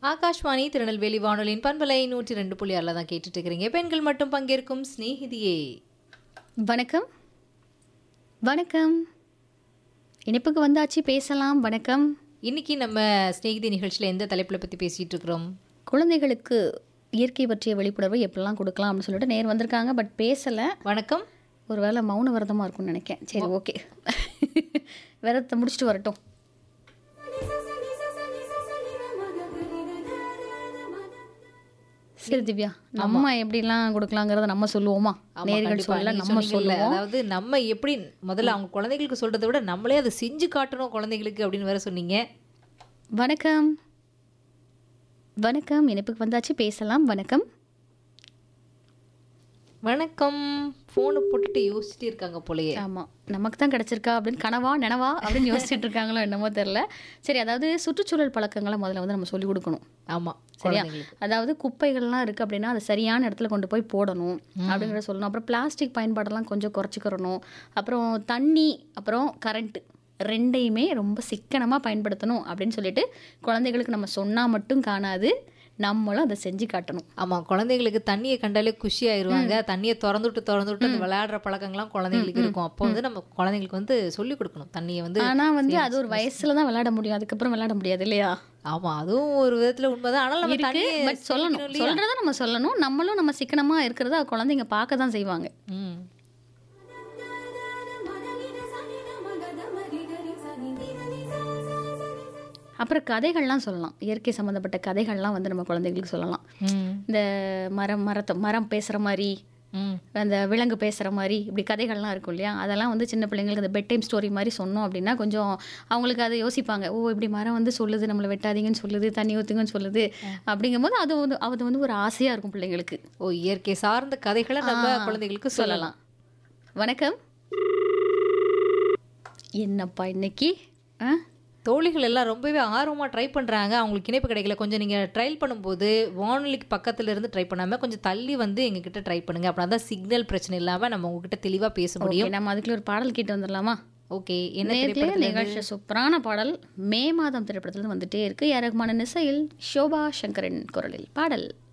ஆகாஷ்வாணி திருநெல்வேலி வானொலியின் பண்பலை நூற்றி ரெண்டு புள்ளி ஆறில் தான் கேட்டுட்டு இருக்கிறீங்க பெண்கள் மட்டும் பங்கேற்கும் ஸ்நேகிதியே வணக்கம் வணக்கம் இணைப்புக்கு வந்தாச்சு பேசலாம் வணக்கம் இன்னைக்கு நம்ம ஸ்நேகிதி நிகழ்ச்சியில் எந்த தலைப்பில் பற்றி பேசிகிட்டு இருக்கிறோம் குழந்தைகளுக்கு இயற்கை பற்றிய விழிப்புணர்வு எப்படிலாம் கொடுக்கலாம் அப்படின்னு சொல்லிட்டு நேர் வந்திருக்காங்க பட் பேசலை வணக்கம் ஒருவேளை மௌன விரதமாக இருக்கும்னு நினைக்கிறேன் சரி ஓகே விரதத்தை முடிச்சுட்டு வரட்டும் சரி திவ்யா நம்ம எப்படிலாம் கொடுக்கலாங்கிறத நம்ம சொல்லுவோமா ஆமா, நேர்கள் கண்டிப்பா. சொல்ல நீங்க நம்ம சொன்னீங்கல்ல, சொல்லுவோம் அதாவது நம்ம எப்படி முதல்ல அவங்க குழந்தைகளுக்கு சொல்றதை விட நம்மளே அதை செஞ்சு காட்டணும் குழந்தைகளுக்கு அப்படின்னு வேற சொன்னீங்க வணக்கம் வணக்கம் இணைப்புக்கு வந்தாச்சு பேசலாம் வணக்கம் வணக்கம் ஃபோனை போட்டுட்டு யோசிச்சுட்டே இருக்காங்க போலயே ஆமாம் நமக்கு தான் கிடச்சிருக்கா அப்படின்னு கனவா நினவா அப்படின்னு யோசிச்சுட்டு இருக்காங்களோ என்னமோ தெரில சரி அதாவது சுற்றுச்சூழல் பழக்கங்களை முதல்ல வந்து நம்ம சொல்லிக் கொடுக்கணும் ஆமா சரியா குழந்தைங்களுக்கு அதாவது குப்பைகள்லாம் இருக்குது அப்படின்னா அதை சரியான இடத்துல கொண்டு போய் போடணும் அப்படிங்கிறத சொல்லணும் அப்புறம் பிளாஸ்டிக் பயன்பாடெல்லாம் கொஞ்சம் குறைச்சிக்கிறணும் அப்புறம் தண்ணி அப்புறம் கரண்ட்டு ரெண்டையுமே ரொம்ப சிக்கனமாக பயன்படுத்தணும் அப்படின்னு சொல்லிட்டு குழந்தைகளுக்கு நம்ம சொன்னால் மட்டும் காணாது நம்மளும் அதை செஞ்சு காட்டணும் ஆமா குழந்தைங்களுக்கு தண்ணியை கண்டாலே குஷி ஆயிருவாங்க தண்ணியை திறந்து விட்டு திறந்து விட்டு அந்த விளையாடுற பழக்கங்கள்லாம் குழந்தைங்களுக்கு இருக்கும் அப்போ வந்து நம்ம குழந்தைங்களுக்கு வந்து சொல்லி கொடுக்கணும் தண்ணியை வந்து ஆனா வந்து அது ஒரு வயசுல தான் விளையாட முடியும் அதுக்கப்புறம் விளையாட முடியாது இல்லையா ஆமா அதுவும் ஒரு விதத்துல உண்மைதான் ஆனால் நம்ம இருக்கு தண்ணியை பட் சொல்லணும் சேமிக்கணும் இல்லையா? சொல்றத நம்ம சொல்லணும் நம்மளும் நம்ம சிக்கனமா இருக்கிறத குழந்தைங்க பார்க்க தான் செய்வாங்க ம் அப்புறம் கதைகள்லாம் சொல்லலாம் இயற்கை சம்மந்தப்பட்ட கதைகள்லாம் வந்து நம்ம குழந்தைகளுக்கு சொல்லலாம் ம் இந்த மரம் மரத்தை மரம் பேசுகிற மாதிரி ம் அந்த விலங்கு பேசுகிற மாதிரி இப்படி கதைகள்லாம் இருக்கும் இல்லையா அதெல்லாம் வந்து சின்ன பிள்ளைங்களுக்கு இந்த பெட் டைம் ஸ்டோரி மாதிரி சொன்னோம் அப்படின்னா கொஞ்சம் அவங்களுக்கு அதை யோசிப்பாங்க ஓ இப்படி மரம் வந்து சொல்லுது நம்மளை வெட்டாதீங்கன்னு சொல்லுது தண்ணி ஊற்றுங்கன்னு சொல்லுது அப்படிங்கும்போது அது வந்து அது வந்து ஒரு ஆசையாக இருக்கும் பிள்ளைங்களுக்கு ஓ இயற்கை சார்ந்த கதைகளை நம்ம ஆ, குழந்தைகளுக்கு சொல்லலாம் வணக்கம் என்னப்பா இன்னைக்கு ஆ தோழிகள் எல்லாம் ரொம்பவே ஆர்வமாக ட்ரை பண்ணுறாங்க அவங்களுக்கு இணைப்பு கிடைக்கல கொஞ்சம் நீங்கள் ட்ரைல் பண்ணும்போது வானொலிக்கு பக்கத்துல இருந்து ட்ரை பண்ணாமல் கொஞ்சம் தள்ளி வந்து எங்ககிட்ட ட்ரை பண்ணுங்க அப்படின்னா தான் சிக்னல் பிரச்சனை இல்லாமல் நம்ம உங்ககிட்ட தெளிவாக பேச முடியும் ஓகே நம்ம அதுக்குள்ள ஒரு பாடல் கேட்டு வந்துடலாமா ஓகே என்ன நேர்லயே திரைப்படத்துல நிகழ்ச்சி சூப்பரான பாடல் மே மாதம் திரைப்படத்துல வந்துட்டே இருக்கு யாரகுமான இசையில் ஷோபா சங்கரன் குரலில் பாடல்